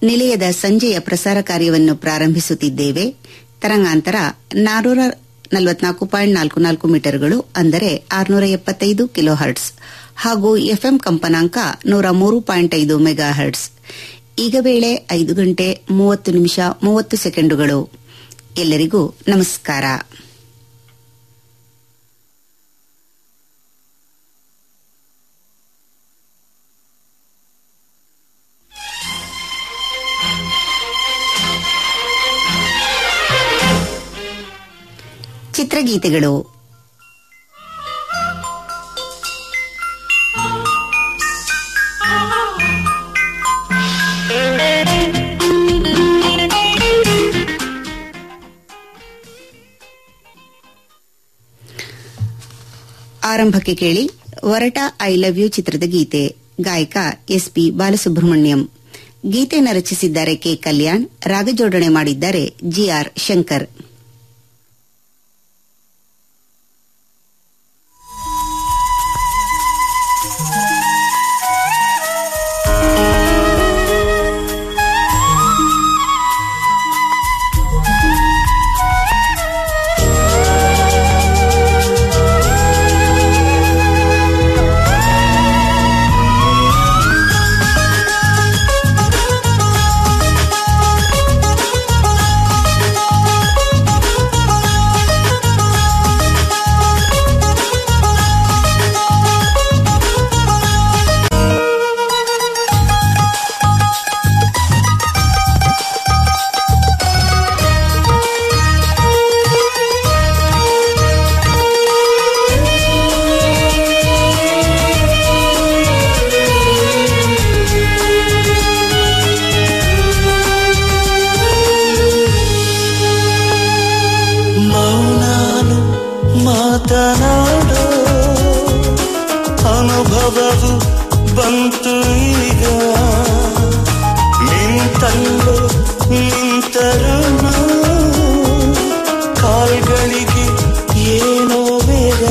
ನಿಲಯದ ಸಂಜೆಯ ಪ್ರಸಾರ ಕಾರ್ಯವನ್ನು ಪ್ರಾರಂಭಿಸುತ್ತಿದ್ದೇವೆ ತರಂಗಾಂತರ ನಾನೂರ ನಲವತ್ನಾಲ್ಕು ಪಾಯಿಂಟ್ ನಾಲ್ಕು ನಾಲ್ಕು ಮೀಟರ್ಗಳು ಅಂದರೆ ಆರುನೂರ ಎಪ್ಪತ್ತೈದು ಕಿಲೋ ಹರ್ಟ್ಸ್ ಹಾಗೂ ಎಫ್ಎಂ ಕಂಪನಾಂಕ ನೂರ ಮೂರು ಪಾಯಿಂಟ್ ಐದು ಮೆಗಾ ಹರ್ಟ್ಸ್ ಈಗ ವೇಳೆ ಐದು ಗಂಟೆ ಮೂವತ್ತು ನಿಮಿಷ ಮೂವತ್ತು ಸೆಕೆಂಡುಗಳು ಎಲ್ಲರಿಗೂ ನಮಸ್ಕಾರ ಚಿತ್ರಗೀತೆಗಳು ಆರಂಭಕ್ಕೆ ಕೇಳಿ ವರಟ ಐ ಲವ್ ಯು ಚಿತ್ರದ ಗೀತೆ ಗಾಯಕ ಎಸ್ಪಿ ಬಾಲಸುಬ್ರಹ್ಮಣ್ಯಂ ಗೀತೆಯನ್ನು ರಚಿಸಿದ್ದಾರೆ ಕೆ ಕಲ್ಯಾಣ್ ರಾಗಜೋಡಣೆ ಮಾಡಿದ್ದಾರೆ ಜಿಆರ್ ಶಂಕರ್ ಮೌನಾನು ಮಾತನಾಡೋ ಅನುಭವವು ಬಂತು ಈಗ ನಿಂತಲ್ಲೋ ನಿಂತರು ಕಾಲ್ಗಳಿಗೆ ಏನೋ ಬೇಗ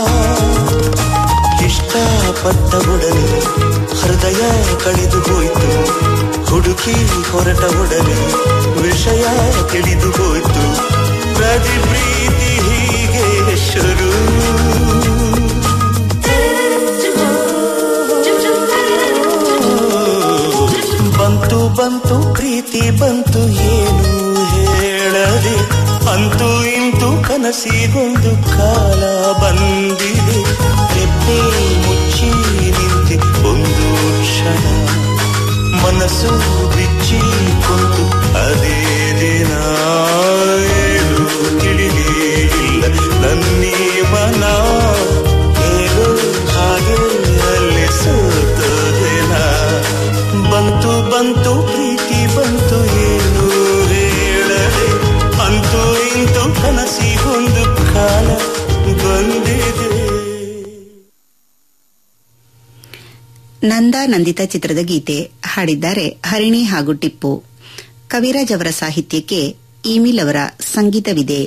ಇಷ್ಟಪಟ್ಟ ಒಡನೆ ಹೃದಯ ಕಳೆದು ಹೋಯ್ತು ಹುಡುಕಿ ಹೊರಟ ಒಡನೆ ವಿಷಯ ತಿಳಿದು ಹೋಯ್ತು ಪ್ರತಿ ಪ್ರೀತಿ ಹೀಗೆ ಶುರು ಬಂತು ಬಂತು ಪ್ರೀತಿ ಬಂತು ಏನು ಹೇಳದೆ ಅಂತೂ ಇಂತೂ ಕನಸಿಗೊಂದು ಕಾಲ ಬಂದಿದೆ ರೆಪ್ಪೆ ಮುಚ್ಚಿ ನಿಂತೆ ಒಂದು ಕ್ಷಣ ಮನಸ್ಸು ಬಿಚ್ಚಿ ಕುಂತು ಅದೇ ದಿನ ಏಳು ತಿಳಿದೇ ಇಲ್ಲ ನನ್ನಿ ಮನ ಹೇಳು ಹಾಗೆ ಅಲ್ಲಿ ಸೋತದೇನ ಬಂತು ಬಂತು ಪ್ರೀತಿ ಬಂತು ಏನು ಹೇಳದೆ ಅಂತೂ ಇಂತೂ ಕನಸಿಗೊಂದು ಕಾಲ ಬಂದಿದೆ ನಂದ ನಂದಿತ ಚಿತ್ರದ ಗೀತೆ ಹಾಡಿದ್ದಾರೆ ಹರಿಣಿ ಹಾಗೂ ಟಿಪ್ಪು ಕವಿರಾಜ್ ಅವರ ಸಾಹಿತ್ಯಕ್ಕೆ ಈಮಿಲ್ ಅವರ ಸಂಗೀತವಿದೆ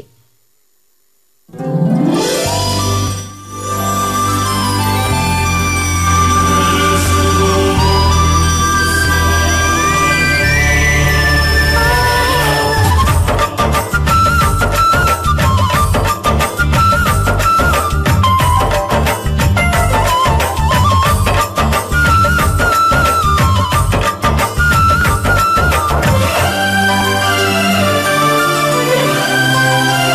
ಿ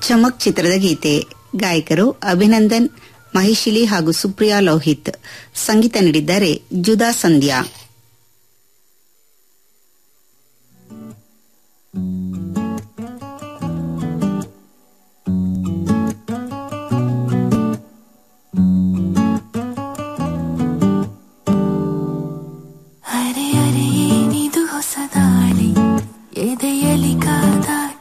ಚಮಕ್ ಚಿತ್ರದ ಗೀತೆ ಗಾಯಕರು ಅಭಿನಂದನ್ ಮಹಿಶಿಲಿ ಹಾಗೂ ಸುಪ್ರಿಯಾ ಲೋಹಿತ್ ಸಂಗೀತ ನೀಡಿದ್ದಾರೆ ಜುದಾ ಸಂಧ್ಯಾ ಅರೆ ಅರೆ ಏನಿದು ಹೊಸ ದಾಳಿ ಎದೆಯಲಿ ಕಾದಾಟ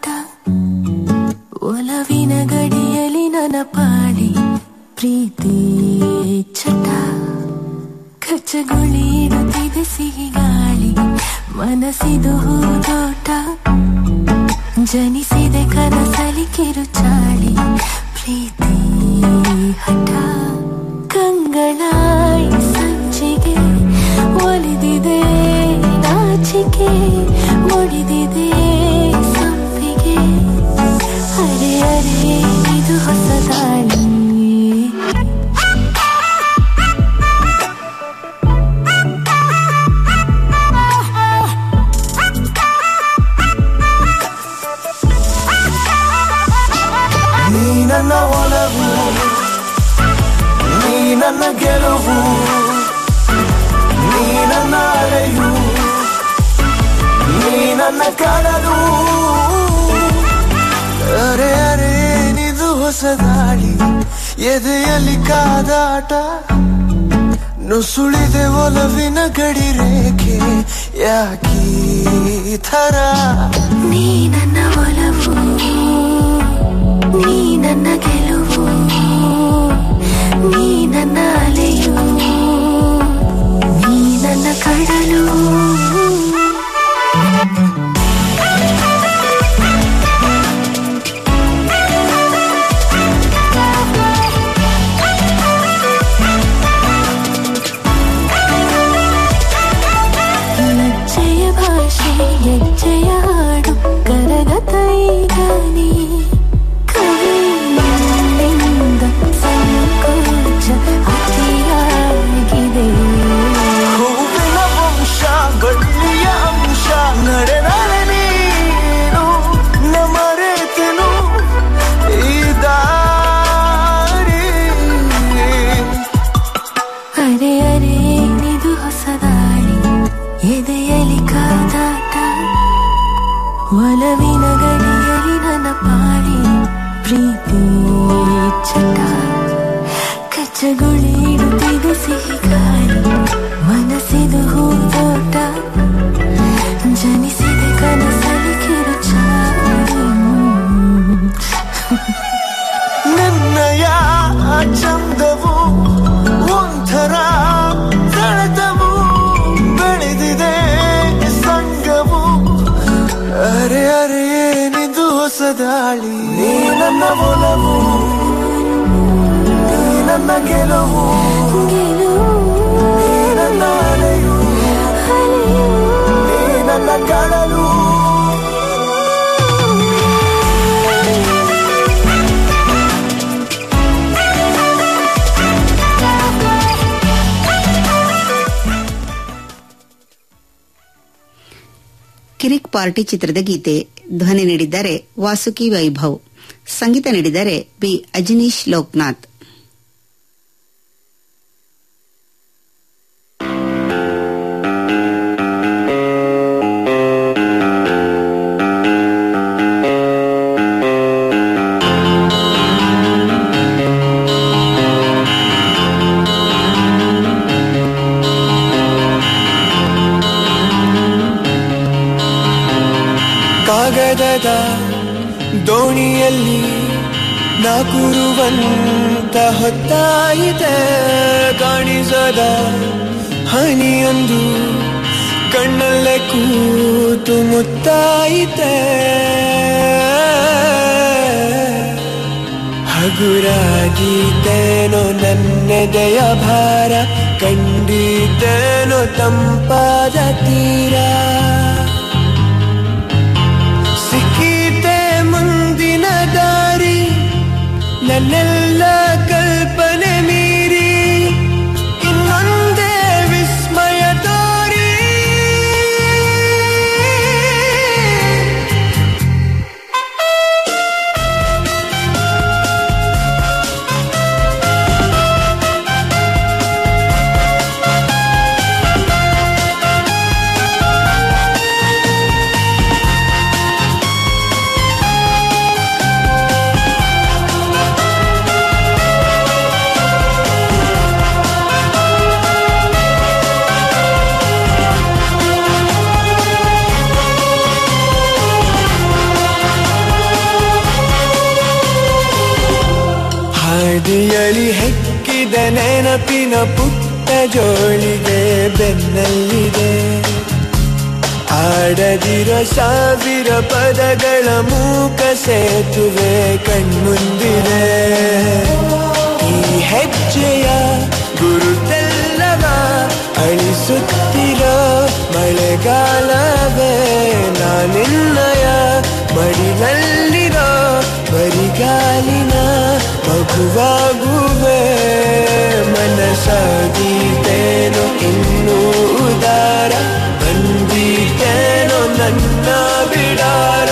ಒಲವಿನ ಗಡಿಯಲಿ ನನ್ನ ಪಾಡಿ ಪ್ರೀತಿ ಚಟ ಕಚ್ಚಗುಳಿ ಇಡುತ್ತಿದೆ ಸಿಹಿ ಗಾಳಿ ಮನಸ್ಸಿದು ಹೂದೋಟ ಜನಿಸಿದೆ ಕನಸಲಿ ಕಿರುಚಾಳಿ ಪ್ರೀತಿ ಹಠ ಕಂಗಳಾಯಿ ಸಂಚಿಗೆ ಒಲಿದಿದೆ ನಾಚಿಕೆ ಒಡಿದಿದೆ ಸಂಪಿಗೆ ಅರೆ ಅರೆ ಇದು ಹೊಸ ದಾಳಿ ನೀ ನನ್ನ ಒಲವು ನೀ ನನ್ನ ಗೆಲುವು ನೀ ನನ್ನ ಅಲೆಯು ನೀ ನನ್ನ ಕಡಲು ಅರೆ ಅರೆ ನಿದು ಹೊಸ ದಾಳಿ ಎದೆಯಲ್ಲಿ ಕಾದಾಟ ನುಸುಳಿದೆ ಒಲವಿನ ಗಡಿ ರೇಖೆ ಯಾಕೀ ಥರ ನೀ ನನ್ನ ಒಲವು ನೀ ನನ್ನ ಗೆಲುವು ನೀ ನನ್ನ ಅಲೆಯು ನೀ ನನ್ನ ಕಡಲು ಲಜ್ಜೆಯ ಭಾಷೆ ಹೆಜ್ಜೆಯ ಹಾಡು ಕರಗತ ಈಗ ನೀ ಕವಿಯಿಂದ ಸಂಕೋಚ ಅತಿಯಾಗಿದೆ ಹೂವಿನ ವಂಶ ಬಳ್ಳಿಯ ಅಂಶ ನಡೆ ನಡೆ ನೀನು ನಮರೆತನು ಈ ದಾರಿ ಅರೆ ಅರೆ ಏನಿದು ಹೊಸ ದಾಳಿ ಎದೆಯಲಿ ಕಾದಾಟ ಒಲವಿನ ಗಡಿಯಲಿ ನನ್ನ ಪಾಡಿ ಪ್ರೀತಿ ಚಟ ಕಚ್ಚಗುಳಿ ಇಡುತ್ತಿದೆ ಸಿಹಿ ಗಾಳಿ ಮನಸ್ಸಿದು ಹೂದೋಟ ಜನಿಸಿದೆ ಕನಸಲಿ ಕಿರುಚಾಳಿ ನನ್ನಯ ಚಂದವು ಒಂಥರ ಸೆಳೆತವು ಬೆಳೆದಿದೆ ಸಂಗವು ಅರೆ ಅರೆ ಏನಿದು ಹೊಸ ದಾಳಿ ನೀ ನನ್ನ ಒಲವು ನೀ ನನ್ನ ಗೆಲುವು ಗೆಲುವು ನೀ ನನ್ನ ಅಲೆಯು ನೀ ನನ್ನ ಕಡಲು ಕಿರಿಕ್ ಪಾರ್ಟಿ ಚಿತ್ರದ ಗೀತೆ ಧ್ವನಿ ನೀಡಿದ್ದಾರೆ ವಾಸುಕಿ ವೈಭವ್ ಸಂಗೀತ ನೀಡಿದ್ದಾರೆ ಬಿ ಅಜನೀಶ್ ಲೋಕನಾಥ್ ಕಾಗದದ ದೋಣಿಯಲ್ಲಿ ನಾಕುರುವಂತ ಹೊತ್ತಾಯಿತೆ ಕಾಣಿಸದ ಹನಿಯೊಂದು ಕಣ್ಣಲ್ಲೇ ಕೂತು ಮುತ್ತಾಯಿತೆ ಹಗುರಾಗಿದ್ದೇನೋ ನನ್ನೆದೆಯ ಭಾರ ಕಂಡಿದ್ದೇನೋ ತಂಪಾದ ತೀರ ಸಿಕ್ಕಿತೆ ಮುಂದಿನ ದಾರಿ ನನ್ನೆಲ್ಲ ಕಲ್ಪನೆ ಮೀರಿ ಇನ್ನೊಂದೇ ವಿಸ್ಮಯ ತೋರಿ ತುದಿಯಲಿ ಹೆಕ್ಕಿದ ನೆನಪಿನ ಪುಟ್ಟ ಜೋಳಿಗೆ ಬೆನ್ನಲ್ಲಿದೆ ಆಡದಿರೋ ಸಾವಿರ ಪದಗಳ ಮೂಕ ಸೇತುವೆ ಕಣ್ಮುಂದಿದೆ ಈ ಹೆಜ್ಜೆಯ ಗುರುತೆಲ್ಲವ ಅಳಿಸುತ್ತಿರೋ ಮಳೆಗಾಲವೇ ನಾನಿನ್ನಯ ಮಡಿಲಲ್ಲಿರೋ ಬರಿಗಾಲಿನ ಮಗುವಾಗುವೆ ಮನಸಾಗೀತೇನೋ ಇನ್ನೂ ಉದಾರ ಬಂದೀತೇನೋ ನನ್ನ ಬಿಡಾರ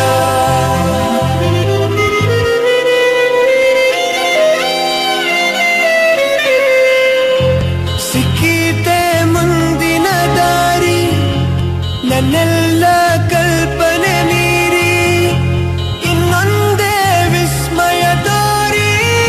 ಸಿಕ್ಕೀತೆ ಮುಂದಿನ ದಾರಿ ನನ್ನೆಲ್ಲ ಕಲ್ಪನೆ ಮೀರಿ ಇನ್ನೊಂದೇ ವಿಸ್ಮಯ ತೋರಿ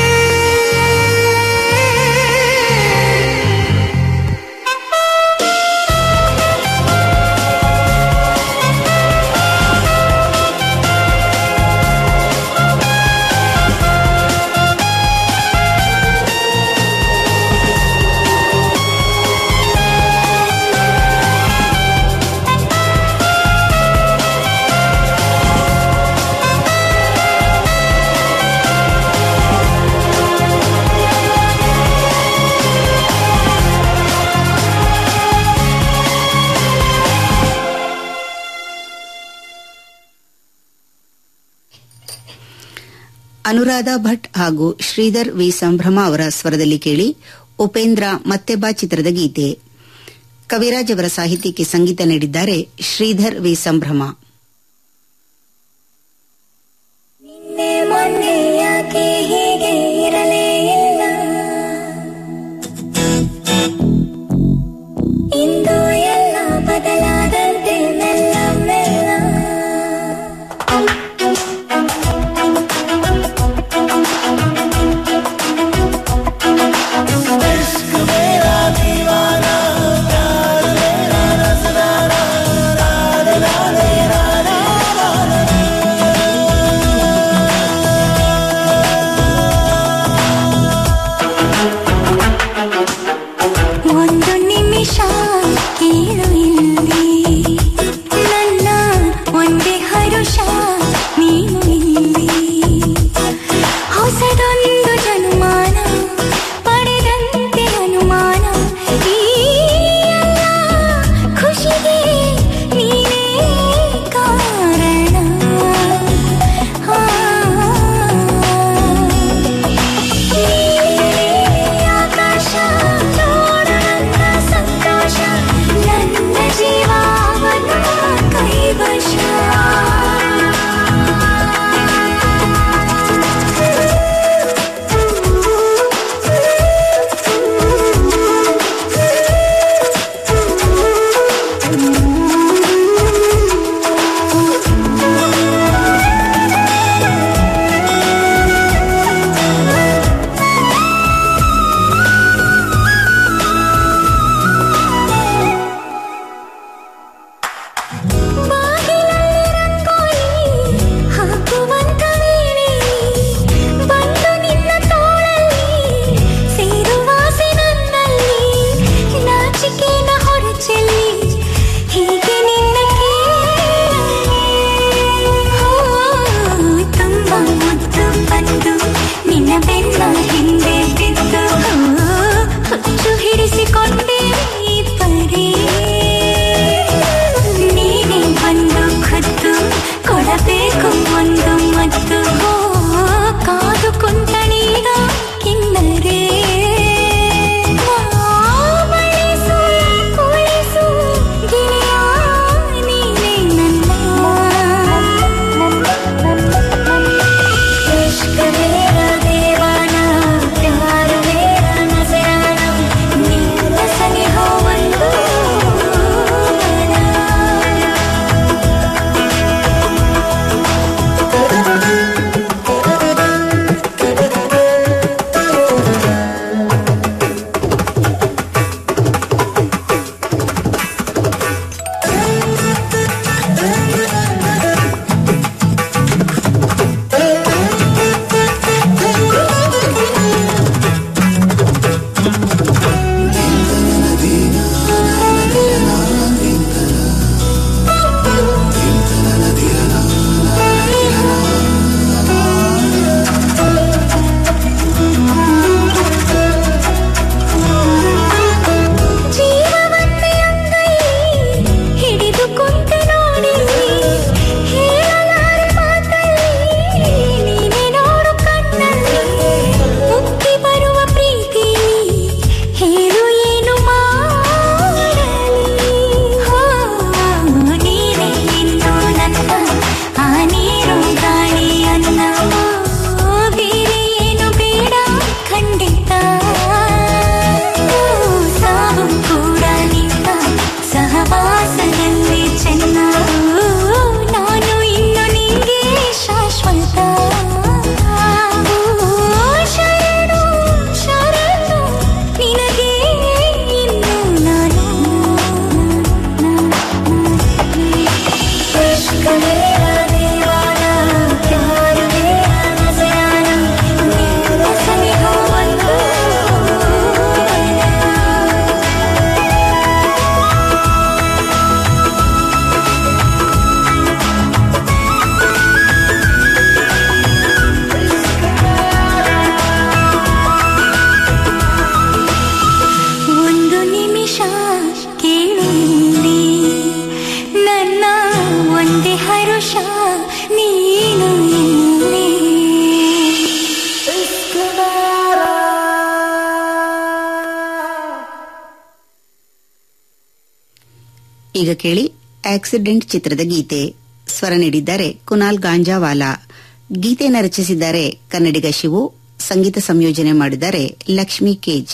ಅನುರಾಧ ಭಟ್ ಹಾಗೂ ಶ್ರೀಧರ್ ವಿ ಸಂಭ್ರಮ ಅವರ ಸ್ವರದಲ್ಲಿ ಕೇಳಿ ಉಪೇಂದ್ರ ಮತ್ತೆ ಬಾ ಚಿತ್ರದ ಗೀತೆ ಕವಿರಾಜ್ ಅವರ ಸಾಹಿತ್ಯಕ್ಕೆ ಸಂಗೀತ ನೀಡಿದ್ದಾರೆ ಶ್ರೀಧರ್ ವಿ ಸಂಭ್ರಮ ನಿನ್ನೆ ಮೊನ್ನೆ ಯಾಕೆ ಹೀಗೆ ಇರಲೇ ಇಲ್ಲ ಇಂದು ಎಲ್ಲ ಬದಲಾದಂತೆ ಮೆಲ್ಲ ಮೆಲ್ಲ इश्क मेरा दीवाना प्यार मेरा नजराना नींद से हो ಒಂದು ನಿಮಿಷ ಕೇಳುತ್ತಿ ನನ್ನ ಒಂದೇ ಹರುಷ ನೀನು ಇಲ್ಲಿ ಈಗ ಕೇಳಿ ಆಕ್ಸಿಡೆಂಟ್ ಚಿತ್ರದ ಗೀತೆ ಸ್ವರ ನೀಡಿದ್ದಾರೆ ಕುನಾಲ್ ಗಾಂಜಾವಾಲಾ ಗೀತೆಯನ್ನು ರಚಿಸಿದ್ದಾರೆ ಕನ್ನಡಿಗ ಶಿವು ಸಂಗೀತ ಸಂಯೋಜನೆ ಮಾಡಿದ್ದಾರೆ ಲಕ್ಷ್ಮಿ ಕೇಜ್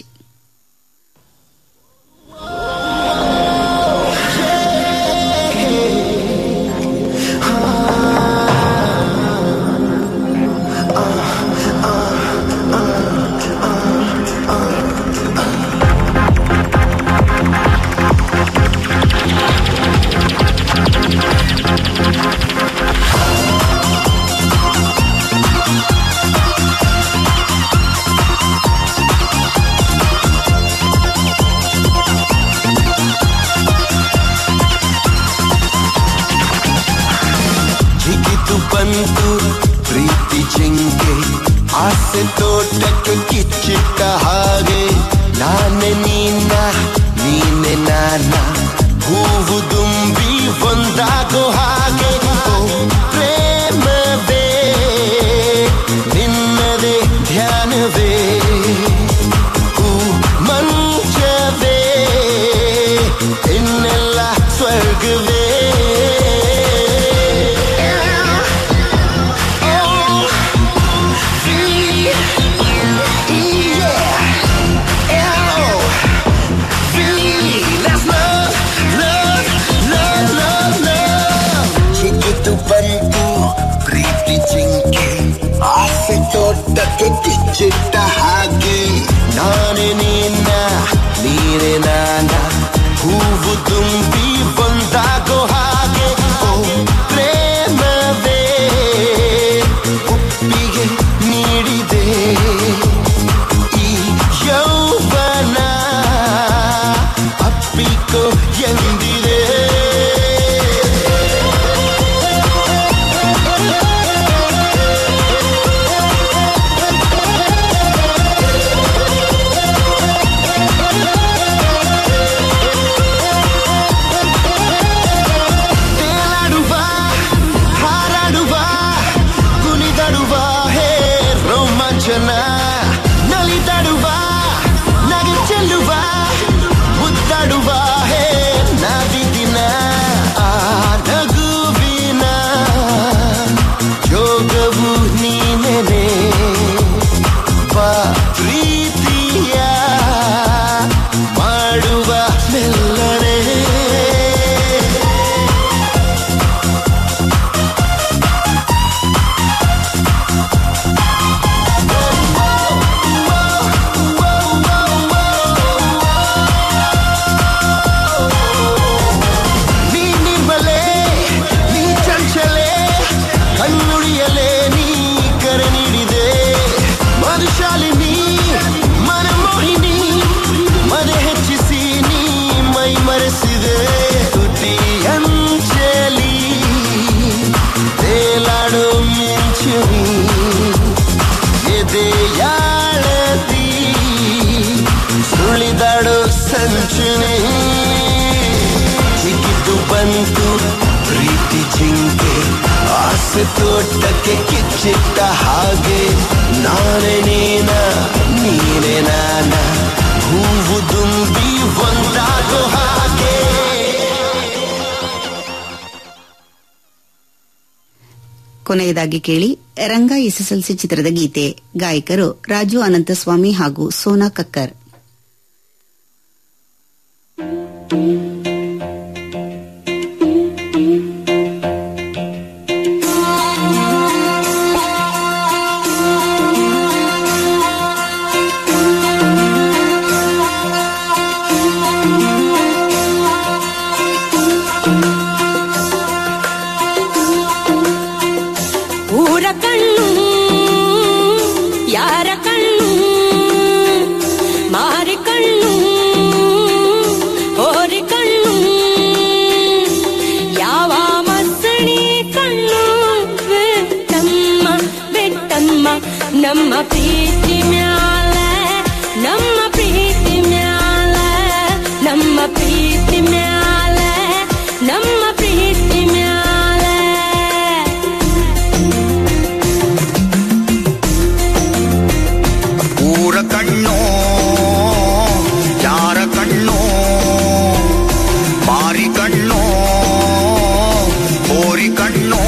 ಜಿಗಿದು ಬಂತು ಪ್ರೀತಿ ಜಿಂಕೆ ಆಸೆ ತೋಟಕ್ಕೆ ಕಿಚ್ಚಿಟ್ಟ ಹಾಗೆ ನಾನೆ ನೀನ ನೀನೆ ನಾನ ಹೂವು ದುಂಬಿ ಒಂದಾಗೋ ಹಾಗೆ ಓ ಪ್ರೇಮವೇ ನಿನ್ನದೇ ಧ್ಯಾನವೇ ಹೂ ಮಂಚವೇ ಇನ್ನೆಲ್ಲ ಸ್ವರ್ಗವೇ ಬಂತು ಪ್ರೀತಿ ಜಿಂಕೆ ಆಸೆ ತೋಟಕ್ಕೆ ಕಿಚ್ಚಿಟ್ಟ ಹಾಗೆ ನಾನೇ ನಿನ್ನ ನೀನೆ ನಾನ ಹೂವು ತುಂಬಿ ಬಂದಾಗೋ ಹಾಗೆ ಓ ಪ್ರೇಮವೇ ಒಪ್ಪಿಗೆ ನೀಡಿದೆ ಈ ಯೌವನ ಅಪ್ಪಿಕೋ ಎಂದಿದೆ ತೇಲಾಡುವ ಹಾರಾಡುವ ಕುಣಿದಾಡುವ ಹೇ ರೋಮಾಂಚನ ನಲಿದಾಡುವ ನಗೆ ಚೆಲ್ಲುವ ಮುದ್ದಾಡುವ ಹೇ ನಾವಿದಿನ ಆ ನಗುವಿನ ಯೋಗವು ನೀನೆನೆ ಬಾ ಪ್ರೀತಿಯ ಮಾಡುವ ಮೆಲ್ಲನೆ ನೀ ನಿರ್ಮಲೆ ನೀ ಚಂಚಲೆ ಕಣ್ಣುಡಿಯಲೆ ನೀ ಕರೆ ನೀಡಿದೆ ಮಧುಶಾಲಿನಿ ಮನಮೋಹಿನಿ ಮನೆ ಹೆಚ್ಚಿಸಿ ನೀ ಮೈ ಮರೆಸಿದೆ ತುಟಿ ಅಂಚಲಿ ತೇಲಾಡೋ ಮಿಂಚುನಿ ಎದೆಯಾಳದಿ ಸುಳಿದಾಡೋ ಸಂಚುನಿ ಜಿಗಿದು ಬಂತು ಪ್ರೀತಿ ಜಿಂಕೆ ಆಸೆ ತೋಟಕ್ಕೆ ಕಿಚ್ಚಿಟ್ಟ ಹಾಗೆ ನಾನೇ ನೀನ ನೀನೆ ನಾನ ಹೂವು ದುಂಬಿ ಒಂದಾಗೋ ಹಾಗೆ ಕೊನೆಯದಾಗಿ ಕೇಳಿ ರಂಗ ಎಸ್ಎಸ್ಎಲ್ಸಿ ಚಿತ್ರದ ಗೀತೆ ಗಾಯಕರು ರಾಜು ಅನಂತಸ್ವಾಮಿ ಹಾಗೂ ಸೋನಾ ಕಕ್ಕರ್ ಿ ಊರ ಕಣ್ಣು ಯಾರ ಕಣ್ಣು ಮಾರಿ ಕಣ್ಣು ಓರಿ ಕಣ್ಣು ಯಾವ ಮಸಣಿ ಕಣ್ಣು ಬಿಟ್ಟಮ್ಮ ಬಿಟ್ಟಮ್ಮ ನಮ್ಮ ಪ್ರೀತಿ ಮ್ಯಾಲ ನಮ್ಮ ಪ್ರೀತಿ ಮ್ಯಾಲ ನಮ್ಮ ಪ್ರೀತಿ ಮ್ಯಾಲ ನಮ್ಮ ಪ್ರೀತಿ ಮ್ಯಾಲ ಊರ ಕಣ್ಣೋ ಯಾರ ಕಣ್ಣೋ ಮಾರಿ ಕಣ್ಣೋ ಹೋರಿ ಕಣ್ಣೋ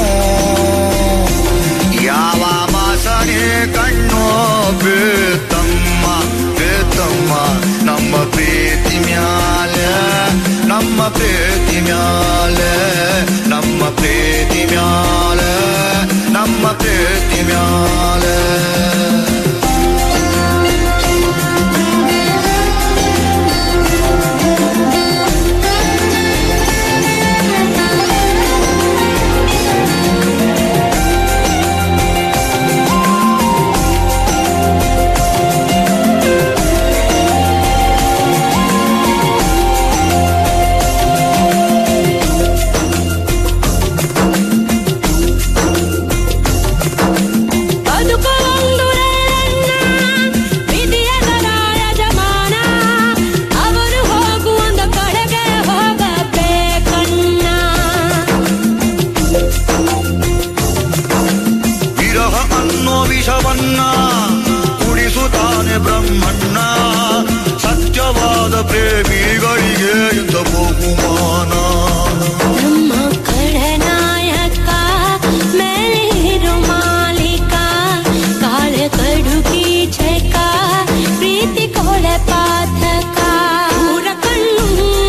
ಯಾವ ಮಾಸನೆ ಕಣ್ಣೋ ಬೇತಮ್ಮ ಬೇತಮ್ಮ ನಮ್ಮ ಪ್ರೀತಿ ಮ್ಯಾಲ ನಮ್ಮ ಪ್ರೀತಿ ಮ್ಯಾಲ ನಮ್ಮ ಪ್ರೀತಿ ಮ್ಯಾಲ ನಮ್ಮ ಪ್ರೀತಿ ಮ್ಯಾಲ ಬದುಕೊಂದು ರನ್ನ ವಿಧಿಯದರ ಯಜಮಾನ ಅವರು ಹೋಗುವಂದ ಕಡೆಗೆ ಹೋಗಬೇಕಣ್ಣ ವಿರಹ ಅನ್ನೋ ವಿಷವನ್ನ ಕುಡಿಸುತ್ತಾನೆ ಬ್ರಹ್ಮಣ್ಣ ಸತ್ಯವಾದ ಪ್ರೇಮಿಗಳಿಗೆ ಇಂದ ಬಹುಮಾನ ನಮ್ಮ ಕಡನಾಯಕ ಮೇಲಿರು ಮಾಲೀಕ ಕಾಳೆ ಕಡು ಕೀಚಕ ಪ್ರೀತಿ ಕೊಳೆ ಪಾತಕ ಊರ ಕಣ್ಣು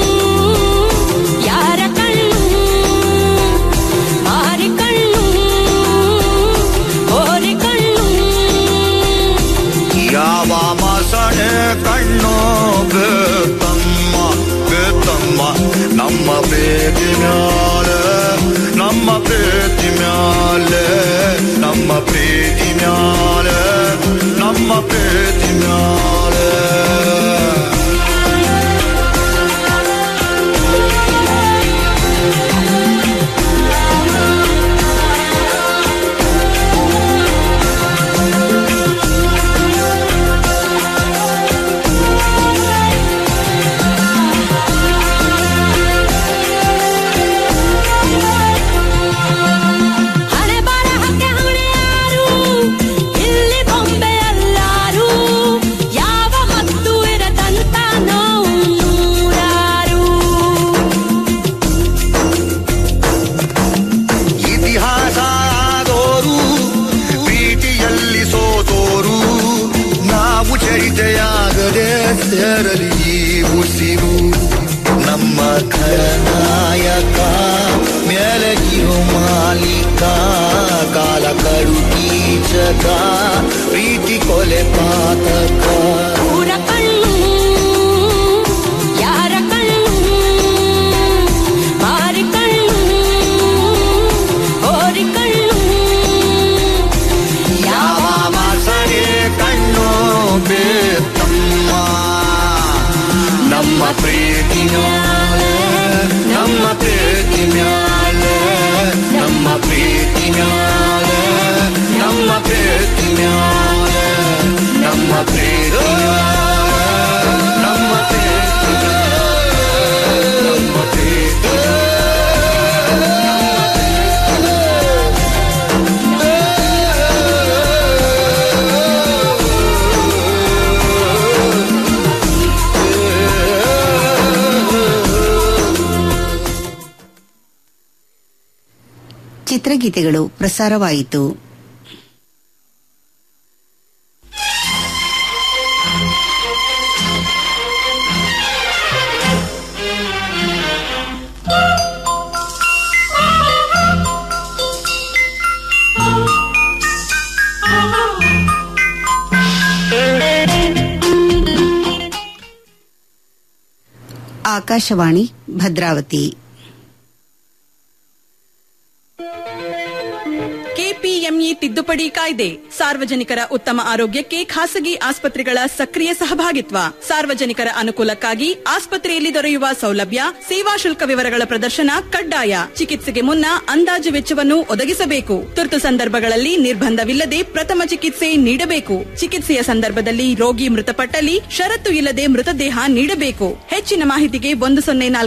ಯಾರ ಕಣ್ಣು ಮಾರಿ ಕಣ್ಣು ಓರಿ ಕಣ್ಣು ಯಾವ ಮಾಸನೆ ಕಣ್ಣು ಬೇತಮ್ಮ ಬೇತಮ್ಮ ನಮ್ಮ ಪ್ರೀತಿ ಮ್ಯಾಲ ನಮ್ಮ ಪ್ರೀತಿ ಮ್ಯಾಲ ನಮ್ಮ ಪ್ರೀತಿ ಮ್ಯಾಲ ನಮ್ಮ ಪ್ರೀತಿ ಮ್ಯಾಲ ಹಣೆ ಬರಹಕ್ಕೆ ಹಣೆಯಾರು ಇಲ್ಲಿ ಬೊಂಬೆಯಲ್ಲಾರು ಯಾವ ಮತ್ತು ಇರದಂತ ನೋವು ನೂರಾರು ಇತಿಹಾಸ ಆದೋರು ಪ್ರೀತಿಯಲ್ಲಿ ಸೋತೋರು ನಾವು ಚರಿತೆಯಾಗದೆ ಸೇರಲಿ ಈ ಉಸಿರು ನಮ್ಮ ಖಳನಾಯಕ ಮೇಲೆ ಇರೋ ಮಾಲೀಕ ಕಾಲ ಕಡು ಕೀಚಕ ಪ್ರೀತಿ ಕೊಲೆ ಪಾತಕ ಊರ ಕಣ್ಣು ಯಾರ ಕಣ್ಣು ಮಾರಿ ಕಣ್ಣು ಓರಿ ಕಣ್ಣು ಯಾವ ಮಾಸನೆ ಕಣ್ಣು ಬೇತಮ್ಮ ನಮ್ಮ ಪ್ರೀತಿ ಮ್ಯಾಲೆ ನಮ್ಮ ಪ್ರೀತಿ ಮ್ಯಾಲೆ ನಮ್ಮ ಪ್ರೀತಿ ಮ್ಯಾಲೆ ನಮ್ಮ ಪ್ರೀತಿ ಮ್ಯಾಲೆ ನಮ್ಮ ಪ್ರೀತಿ ಮ್ಯಾಲೆ ನಮ್ಮ ಪ್ರೀತಿ ಮ್ಯಾಲೆ ನಮ್ಮ ಪ್ರೀತಿ ಚಿತ್ರಗೀತೆಗಳು ಪ್ರಸಾರವಾಯಿತು ಆಕಾಶವಾಣಿ ಭದ್ರಾವತಿ ಕೆಪಿ ಕೆಪಿಎಂಇ ತಿದ್ದುಪಡಿ ಕಾಯ್ದೆ ಸಾರ್ವಜನಿಕರ ಉತ್ತಮ ಆರೋಗ್ಯಕ್ಕೆ ಖಾಸಗಿ ಆಸ್ಪತ್ರೆಗಳ ಸಕ್ರಿಯ ಸಹಭಾಗಿತ್ವ ಸಾರ್ವಜನಿಕರ ಅನುಕೂಲಕ್ಕಾಗಿ ಆಸ್ಪತ್ರೆಯಲ್ಲಿ ದೊರೆಯುವ ಸೌಲಭ್ಯ ಸೇವಾ ಶುಲ್ಕ ವಿವರಗಳ ಪ್ರದರ್ಶನ ಕಡ್ಡಾಯ ಚಿಕಿತ್ಸೆಗೆ ಮುನ್ನ ಅಂದಾಜು ವೆಚ್ಚವನ್ನು ಒದಗಿಸಬೇಕು ತುರ್ತು ಸಂದರ್ಭಗಳಲ್ಲಿ ನಿರ್ಬಂಧವಿಲ್ಲದೆ ಪ್ರಥಮ ಚಿಕಿತ್ಸೆ ನೀಡಬೇಕು ಚಿಕಿತ್ಸೆಯ ಸಂದರ್ಭದಲ್ಲಿ ರೋಗಿ ಮೃತಪಟ್ಟಲ್ಲಿ ಷರತ್ತು ಇಲ್ಲದೆ ಮೃತದೇಹ ನೀಡಬೇಕು ಹೆಚ್ಚಿನ ಮಾಹಿತಿಗೆ ಒಂದು ಸೊನ್ನೆ ನಾಲ್ಕು